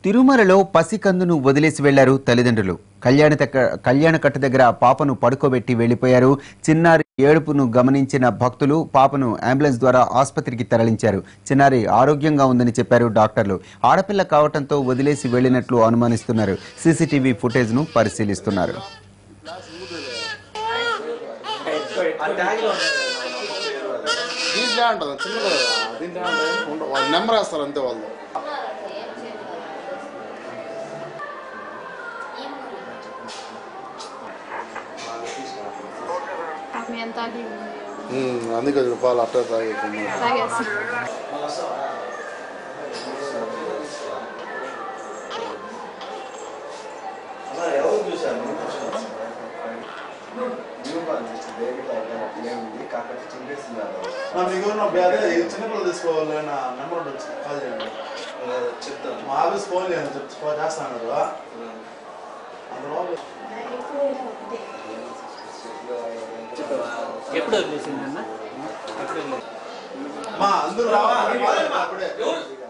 తిరుమలలో పసికందును వదిలేసి వెళ్లారు తల్లిదండ్రులు కళ్యాణ కళ్యాణ కట్ట దగ్గర పాపను పడుకోబెట్టి వెళ్లిపోయారు చిన్నారి ఏడుపును గమనించిన భక్తులు పాపను అంబులెన్స్ ద్వారా ఆసుపత్రికి తరలించారు చిన్నారి ఆరోగ్యంగా ఉందని చెప్పారు డాక్టర్లు ఆడపిల్ల కావటంతో వదిలేసి వెళ్లినట్లు అనుమానిస్తున్నారు సీసీటీవీ ఫుటేజ్ ను పరిశీలిస్తున్నారు దీంట్లో ఉంటుంది చిన్నది దీంట్లో ఉంటుంది వాళ్ళు నెంబర్ వేస్తారు అంతే వాళ్ళు పాపం ఎంత ఆకలి ఉంది. ఉమ్, అందుకే చూడు పాలు అట్టే తాగేకుండా తాగేసి మీకు అదే చిన్నపిల్లలు తీసుకోవాలి నా నెంబర్ ఉండొచ్చు కాల్ చేయండి చెప్తాను మా ఆఫీస్ ఫోన్ చేయండి చెప్తా చేస్తాను అందులో ఎప్పుడు వదిలేసిందన్న మా అందరూ రావాలి అప్పుడే